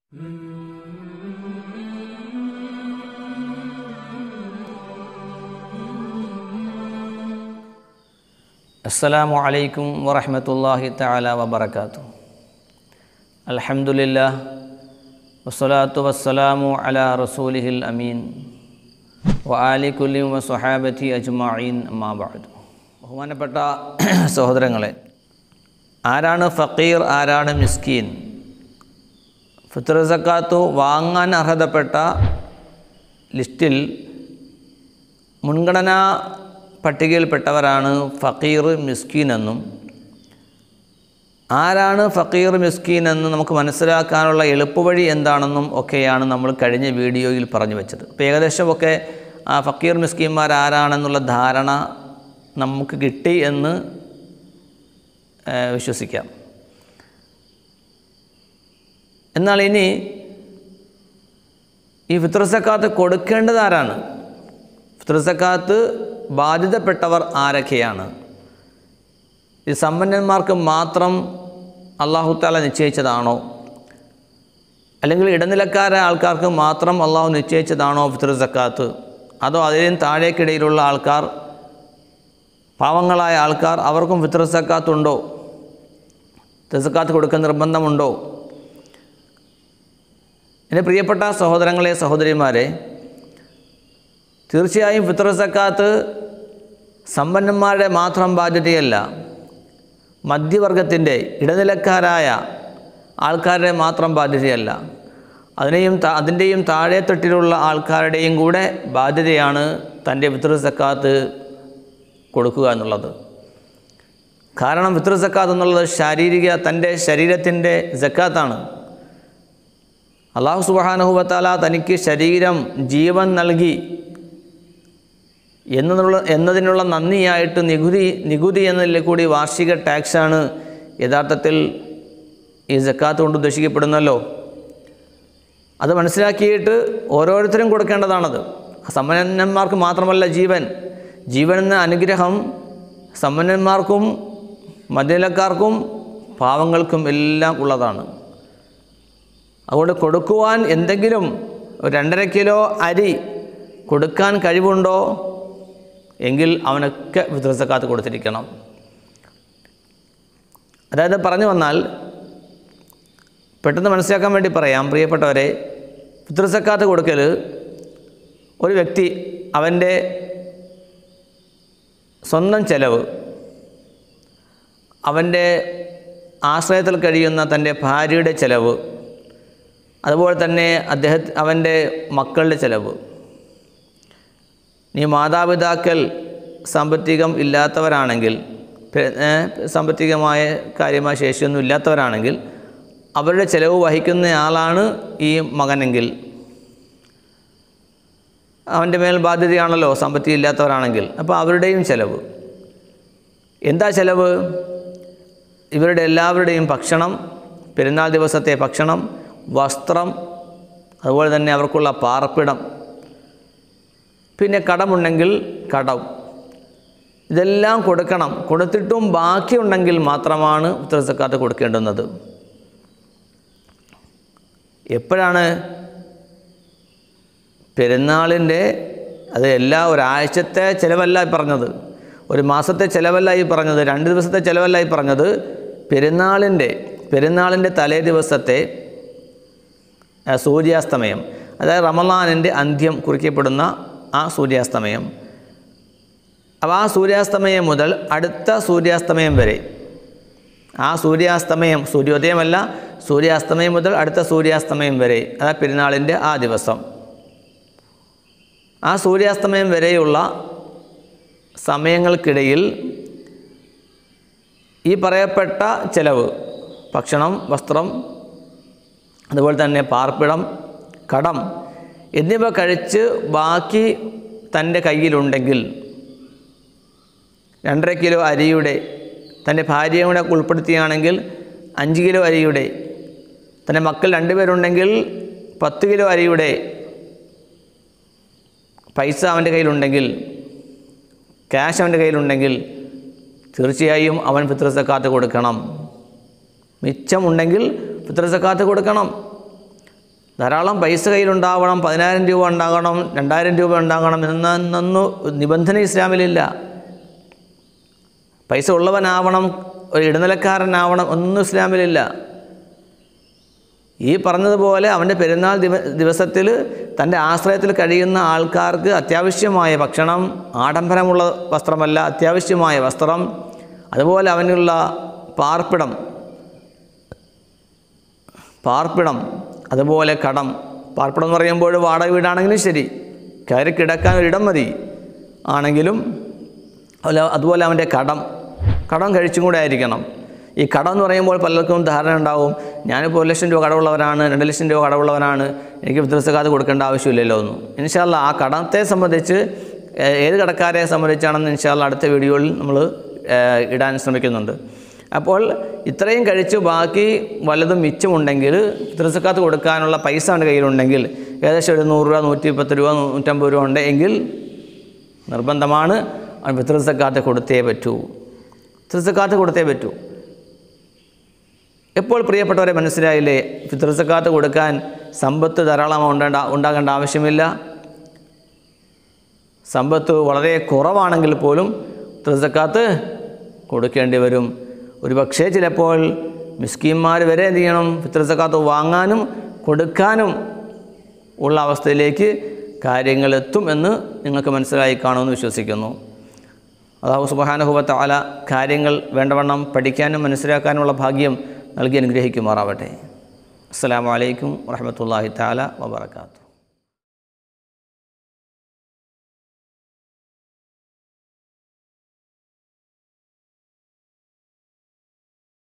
السلام عليكم ورحمة الله تعالى وبركاته الحمد لله والصلاة والسلام على رسوله الأمين وآل كل وصحابتي أجمعين أما بعد ബഹുമാനപ്പെട്ട സഹോദരങ്ങളെ ആരാണ് ഫക്കീർ ആരാണ് മിസ്കീൻ ഫിത്ർ സക്കാത്തു വാങ്ങാൻ അർഹതപ്പെട്ട ലിസ്റ്റിൽ മുൻഗണനാ പട്ടികയിൽപ്പെട്ടവരാണ് ഫക്കീർ മിസ്കീൻ എന്നും ആരാണ് ഫക്കീർ മിസ്കീൻ എന്ന് നമുക്ക് മനസ്സിലാക്കാനുള്ള എളുപ്പവഴി എന്താണെന്നും ഒക്കെയാണ് നമ്മൾ കഴിഞ്ഞ വീഡിയോയിൽ പറഞ്ഞു വെച്ചത് അപ്പോൾ ഏകദേശമൊക്കെ ആ ഫക്കീർ മിസ്കീന്മാർ ആരാണെന്നുള്ള ധാരണ നമുക്ക് കിട്ടി എന്ന് ഏഹ്, വിശ്വസിക്കാം എന്നാൽ ഇനി ഈ ഫിത്ർ സക്കാത്ത് കൊടുക്കേണ്ടത് ആരാണ് ഫിത്ർ സക്കാത്ത് ബാധിതപ്പെട്ടവർ ആരൊക്കെയാണ് ഇത് സമ്പന്നന്മാർക്ക് മാത്രം അള്ളാഹു താല നിശ്ചയിച്ചതാണോ അല്ലെങ്കിൽ ഇടനിലക്കാരായ ആൾക്കാർക്ക് മാത്രം അള്ളാഹു നിശ്ചയിച്ചതാണോ ഫിത്ർ സക്കാത്ത് അതോ അതിലും താഴേക്കിടയിലുള്ള ആൾക്കാർ പാവങ്ങളായ ആൾക്കാർ അവർക്കും ഫിത്ർ സക്കാത്ത് ഉണ്ടോ ഫിത്ർ സക്കാത്ത് കൊടുക്കാൻ നിർബന്ധമുണ്ടോ എൻ്റെ പ്രിയപ്പെട്ട സഹോദരങ്ങളെ സഹോദരിമാരെ തീർച്ചയായും ഫിത്ർ സക്കാത്ത് സമ്പന്നന്മാരുടെ മാത്രം ബാധ്യതയല്ല മധ്യവർഗത്തിൻ്റെ ഇടനിലക്കാരായ ആൾക്കാരുടെ മാത്രം ബാധ്യതയല്ല അതിനെയും താ- അതിൻ്റെയും താഴെത്തട്ടിലുള്ള ആൾക്കാരുടെയും കൂടെ ബാധ്യതയാണ് തൻ്റെ ഫിത്ർ സക്കാത്ത് കൊടുക്കുക എന്നുള്ളത് കാരണം ഫിത്ർ സക്കാത്ത് എന്നുള്ളത് ശാരീരിക തൻ്റെ ശരീരത്തിൻ്റെ സക്കാത്താണ് അള്ളാഹു സുബാനുഹുബത്താല തനിക്ക് ശരീരം ജീവൻ നൽകി എന്നുള്ള എന്നതിനുള്ള നന്ദിയായിട്ട് നികുതി നികുതി എന്നതിൽ കൂടി വാർഷിക ടാക്സാണ് യഥാർത്ഥത്തിൽ ഈ ജക്കാത്ത് കൊണ്ട് ഉദ്ദേശിക്കപ്പെടുന്നല്ലോ അത് മനസ്സിലാക്കിയിട്ട് ഓരോരുത്തരും കൊടുക്കേണ്ടതാണത് സമ്പന്നന്മാർക്ക് മാത്രമല്ല ജീവൻ ജീവൻ എന്ന അനുഗ്രഹം സമ്പന്നന്മാർക്കും മധ്യനിലക്കാർക്കും പാവങ്ങൾക്കും എല്ലാം ഉള്ളതാണ് അതുകൊണ്ട് കൊടുക്കുവാൻ എന്തെങ്കിലും ഒരു രണ്ടര കിലോ അരി കൊടുക്കാൻ കഴിവുണ്ടോ എങ്കിൽ അവനൊക്കെ ഫിത്ർ കൊടുത്തിരിക്കണം അതായത് പറഞ്ഞു വന്നാൽ പെട്ടെന്ന് മനസ്സിലാക്കാൻ വേണ്ടി പറയാം പ്രിയപ്പെട്ടവരെ ഫിത്ർ സക്കാത്ത് കൊടുക്കൽ ഒരു വ്യക്തി അവൻ്റെ സ്വന്തം ചെലവ് അവൻ്റെ ആശ്രയത്തിൽ കഴിയുന്ന തൻ്റെ ഭാര്യയുടെ ചെലവ് അതുപോലെ തന്നെ അദ്ദേഹം അവൻ്റെ മക്കളുടെ ചെലവ് നീ മാതാപിതാക്കൾ സാമ്പത്തികം ഇല്ലാത്തവരാണെങ്കിൽ പെ- ഏ, സാമ്പത്തികമായ കാര്യമായ ശേഷിയൊന്നും ഇല്ലാത്തവരാണെങ്കിൽ അവരുടെ ചെലവ് വഹിക്കുന്ന ആളാണ് ഈ മകനെങ്കിൽ അവൻ്റെ മേൽ ബാധ്യതയാണല്ലോ സാമ്പത്തികം ഇല്ലാത്തവരാണെങ്കിൽ അപ്പോൾ അവരുടെയും ചെലവ് എന്താ ചെലവ് ഇവരുടെ എല്ലാവരുടെയും ഭക്ഷണം പെരുന്നാൾ ദിവസത്തെ ഭക്ഷണം വസ്ത്രം അതുപോലെ തന്നെ അവർക്കുള്ള പാർപ്പിടം പിന്നെ കടമുണ്ടെങ്കിൽ കടം ഇതെല്ലാം കൊടുക്കണം കൊടുത്തിട്ടും ബാക്കിയുണ്ടെങ്കിൽ മാത്രമാണ് ഉത്തര സക്കാത്ത് കൊടുക്കേണ്ടുന്നത് എപ്പോഴാണ് പെരുന്നാളിൻ്റെ അത് എല്ലാ ഒരാഴ്ചത്തെ ചിലവല്ല ഈ പറഞ്ഞത് ഒരു മാസത്തെ ചിലവല്ല ഈ പറഞ്ഞത് രണ്ട് ദിവസത്തെ ചിലവല്ല ഈ പറഞ്ഞത് പെരുന്നാളിൻ്റെ പെരുന്നാളിൻ്റെ തലേ ദിവസത്തെ ആ, സൂര്യാസ്തമയം അതായത് റമലാനിൻ്റെ അന്ത്യം കുറിക്കപ്പെടുന്ന ആ സൂര്യാസ്തമയം അപ്പോൾ ആ സൂര്യാസ്തമയം മുതൽ അടുത്ത സൂര്യാസ്തമയം വരെ ആ സൂര്യാസ്തമയം സൂര്യോദയമല്ല സൂര്യാസ്തമയം മുതൽ അടുത്ത സൂര്യാസ്തമയം വരെ അതായത് പെരുന്നാളിൻ്റെ ആ ദിവസം ആ സൂര്യാസ്തമയം വരെയുള്ള സമയങ്ങൾക്കിടയിൽ ഈ പറയപ്പെട്ട ചെലവ് ഭക്ഷണം വസ്ത്രം അതുപോലെ തന്നെ പാർപ്പിടം കടം എന്നിവ കഴിച്ച് ബാക്കി തൻ്റെ കയ്യിലുണ്ടെങ്കിൽ രണ്ടര കിലോ അരിയുടെ തൻ്റെ ഭാര്യയെ കൂടെ ഉൾപ്പെടുത്തിയാണെങ്കിൽ അഞ്ച് കിലോ അരിയുടെ തൻ്റെ മക്കൾ രണ്ടുപേരുണ്ടെങ്കിൽ പത്ത് കിലോ അരിയുടെ പൈസ അവൻ്റെ കയ്യിലുണ്ടെങ്കിൽ ക്യാഷ് അവൻ്റെ കയ്യിലുണ്ടെങ്കിൽ തീർച്ചയായും അവൻ ഫിത്ര സക്കാത്ത് കൊടുക്കണം മിച്ചമുണ്ടെങ്കിൽ ഫിത്ര സക്കാത്ത് കൊടുക്കണം ധാരാളം പൈസ കയ്യിലുണ്ടാവണം പതിനായിരം രൂപ ഉണ്ടാകണം രണ്ടായിരം രൂപ ഉണ്ടാകണം എന്നൊന്നും നിബന്ധന ഇസ്ലാമിലില്ല പൈസ ഉള്ളവനാവണം ഒരു ഇടനിലക്കാരനാവണം ഒന്നും ഇസ്ലാമിലില്ല ഈ പറഞ്ഞതുപോലെ അവൻ്റെ പെരുന്നാൾ ദിവ ദിവസത്തിൽ തൻ്റെ ആശ്രയത്തിൽ കഴിയുന്ന ആൾക്കാർക്ക് അത്യാവശ്യമായ ഭക്ഷണം ആഡംബരമുള്ള വസ്ത്രമല്ല അത്യാവശ്യമായ വസ്ത്രം അതുപോലെ അവനുള്ള പാർപ്പിടം പാർപ്പിടം അതുപോലെ കടം പാർപ്പിടം എന്ന് പറയുമ്പോൾ വാടക വീടാണെങ്കിലും ശരി കയറി കിടക്കാൻ ഒരിടം മതി ആണെങ്കിലും അല്ല അതുപോലെ അവൻ്റെ കടം കടം കഴിച്ചും കൂടെ ആയിരിക്കണം ഈ കടം എന്ന് പറയുമ്പോൾ പലർക്കും ധാരണ ഉണ്ടാവും ഞാനിപ്പോൾ ഒരു ലക്ഷം രൂപ കടമുള്ളവരാണ് രണ്ട് ലക്ഷം രൂപ കടമുള്ളവരാണ് എനിക്ക് വിദ്രസക്കാത് കൊടുക്കേണ്ട ആവശ്യമില്ലല്ലോ ഒന്നും ഇൻഷാല്ല ആ കടത്തെ സംബന്ധിച്ച് ഏ- ഏത് കടക്കാരെ സംബന്ധിച്ചാണെന്ന് ഇൻഷാല്ല അടുത്ത വീഡിയോയിൽ നമ്മൾ ഇടാൻ ശ്രമിക്കുന്നുണ്ട് അപ്പോൾ ഇത്രയും കഴിച്ച് ബാക്കി വല്ലതും മിച്ചമുണ്ടെങ്കിൽ വിദ്രസക്കാത്ത് കൊടുക്കാനുള്ള പൈസ അവൻ്റെ കയ്യിലുണ്ടെങ്കിൽ ഏകദേശം ഒരു നൂറ് രൂപ നൂറ്റി പത്ത് രൂപ നൂറ്റമ്പത് രൂപ ഉണ്ട് എങ്കിൽ നിർബന്ധമാണ് അവൻ പിതൃസക്കാത്ത് കൊടുത്തേ പറ്റൂ പിതൃസക്കാത്ത് കൊടുത്തേ പറ്റൂ എപ്പോൾ പ്രിയപ്പെട്ടവരെ മനസ്സിലായില്ലേ പിതൃസക്കാത്ത് കൊടുക്കാൻ സമ്പത്ത് ധാരാളം ഉണ്ടാ ഉണ്ടാകേണ്ട ആവശ്യമില്ല സമ്പത്ത് വളരെ കുറവാണെങ്കിൽ പോലും പിതൃസക്കാത്ത് കൊടുക്കേണ്ടി വരും ഒരു പക്ഷേ ചിലപ്പോൾ മിസ്കീന്മാർ വരെ എന്ത് ചെയ്യണം പിതൃസക്കാത്ത് വാങ്ങാനും കൊടുക്കാനും ഉള്ള അവസ്ഥയിലേക്ക് കാര്യങ്ങൾ എത്തും എന്ന് നിങ്ങൾക്ക് മനസ്സിലായി കാണുമെന്ന് വിശ്വസിക്കുന്നു അള്ളാഹു സുബഹാനുഭവത്ത അല കാര്യങ്ങൾ വേണ്ടവണ്ണം പഠിക്കാനും മനസ്സിലാക്കാനുമുള്ള ഭാഗ്യം നൽകി അനുഗ്രഹിക്കുമാറാവട്ടെ അസ്സാം വലൈക്കും വറഹമത്തല്ലാഹി താല വബർക്കാത്തു